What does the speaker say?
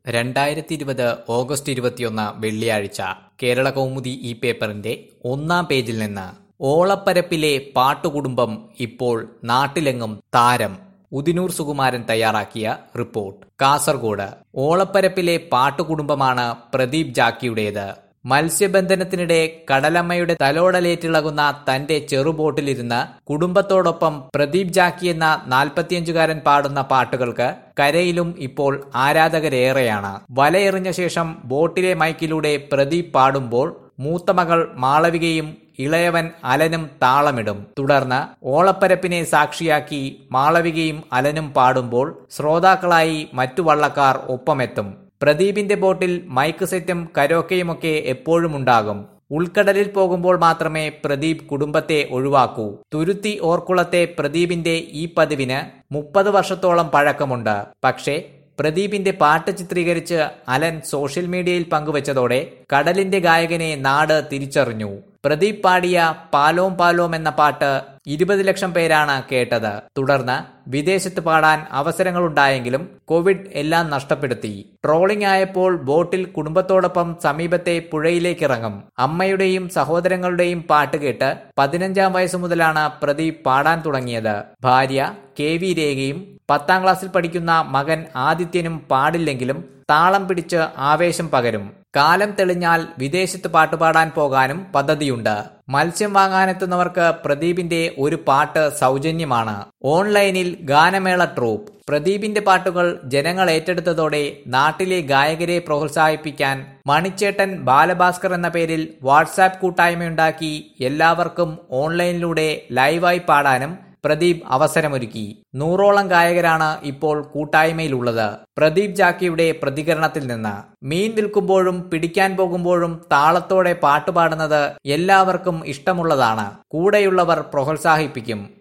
രണ്ടായിരത്തി ഇരുപത് ഓഗസ്റ്റ് ഇരുപത്തിയൊന്ന് വെള്ളിയാഴ്ച കേരള കൗമുദി ഈ പേപ്പറിന്റെ ഒന്നാം പേജിൽ നിന്ന് ഓളപ്പരപ്പിലെ പാട്ടുകുടുംബം ഇപ്പോൾ നാട്ടിലെങ്ങും താരം ഉദിനൂർ സുകുമാരൻ തയ്യാറാക്കിയ റിപ്പോർട്ട് കാസർഗോഡ് ഓളപ്പരപ്പിലെ പാട്ടുകുടുംബമാണ് പ്രദീപ് ജാക്കിയുടേത് മത്സ്യബന്ധനത്തിനിടെ കടലമ്മയുടെ തലോടലേറ്റിളകുന്ന തന്റെ ചെറുബോട്ടിലിരുന്ന് കുടുംബത്തോടൊപ്പം പ്രദീപ് ജാക്കി എന്ന നാൽപ്പത്തിയഞ്ചുകാരൻ പാടുന്ന പാട്ടുകൾക്ക് കരയിലും ഇപ്പോൾ ആരാധകരേറെയാണ് വലയെറിഞ്ഞ ശേഷം ബോട്ടിലെ മൈക്കിലൂടെ പ്രദീപ് പാടുമ്പോൾ മൂത്തമകൾ മാളവികയും ഇളയവൻ അലനും താളമിടും തുടർന്ന് ഓളപ്പരപ്പിനെ സാക്ഷിയാക്കി മാളവികയും അലനും പാടുമ്പോൾ ശ്രോതാക്കളായി മറ്റു വള്ളക്കാർ ഒപ്പമെത്തും പ്രദീപിന്റെ ബോട്ടിൽ മൈക്ക് സെറ്റും കരോക്കയുമൊക്കെ എപ്പോഴും ഉണ്ടാകും ഉൾക്കടലിൽ പോകുമ്പോൾ മാത്രമേ പ്രദീപ് കുടുംബത്തെ ഒഴിവാക്കൂ തുരുത്തി ഓർക്കുളത്തെ പ്രദീപിന്റെ ഈ പതിവിന് മുപ്പത് വർഷത്തോളം പഴക്കമുണ്ട് പക്ഷേ പ്രദീപിന്റെ പാട്ട് ചിത്രീകരിച്ച് അലൻ സോഷ്യൽ മീഡിയയിൽ പങ്കുവച്ചതോടെ കടലിന്റെ ഗായകനെ നാട് തിരിച്ചറിഞ്ഞു പ്രദീപ് പാടിയ പാലോം പാലോം എന്ന പാട്ട് ഇരുപത് ലക്ഷം പേരാണ് കേട്ടത് തുടർന്ന് വിദേശത്ത് പാടാൻ അവസരങ്ങളുണ്ടായെങ്കിലും കോവിഡ് എല്ലാം നഷ്ടപ്പെടുത്തി ട്രോളിംഗ് ആയപ്പോൾ ബോട്ടിൽ കുടുംബത്തോടൊപ്പം സമീപത്തെ പുഴയിലേക്കിറങ്ങും അമ്മയുടെയും സഹോദരങ്ങളുടെയും പാട്ട് കേട്ട് പതിനഞ്ചാം വയസ്സു മുതലാണ് പ്രദീപ് പാടാൻ തുടങ്ങിയത് ഭാര്യ കെ വി രേഖയും പത്താം ക്ലാസ്സിൽ പഠിക്കുന്ന മകൻ ആദിത്യനും പാടില്ലെങ്കിലും താളം പിടിച്ച് ആവേശം പകരും കാലം തെളിഞ്ഞാൽ വിദേശത്ത് പാട്ടുപാടാൻ പോകാനും പദ്ധതിയുണ്ട് മത്സ്യം വാങ്ങാനെത്തുന്നവർക്ക് പ്രദീപിന്റെ ഒരു പാട്ട് സൗജന്യമാണ് ഓൺലൈനിൽ ഗാനമേള ട്രൂപ്പ് പ്രദീപിന്റെ പാട്ടുകൾ ജനങ്ങൾ ഏറ്റെടുത്തതോടെ നാട്ടിലെ ഗായകരെ പ്രോത്സാഹിപ്പിക്കാൻ മണിച്ചേട്ടൻ ബാലഭാസ്കർ എന്ന പേരിൽ വാട്സാപ്പ് കൂട്ടായ്മയുണ്ടാക്കി എല്ലാവർക്കും ഓൺലൈനിലൂടെ ലൈവായി പാടാനും പ്രദീപ് അവസരമൊരുക്കി നൂറോളം ഗായകരാണ് ഇപ്പോൾ കൂട്ടായ്മയിലുള്ളത് പ്രദീപ് ജാക്കിയുടെ പ്രതികരണത്തിൽ നിന്ന് മീൻ വിൽക്കുമ്പോഴും പിടിക്കാൻ പോകുമ്പോഴും താളത്തോടെ പാട്ടുപാടുന്നത് എല്ലാവർക്കും ഇഷ്ടമുള്ളതാണ് കൂടെയുള്ളവർ പ്രോത്സാഹിപ്പിക്കും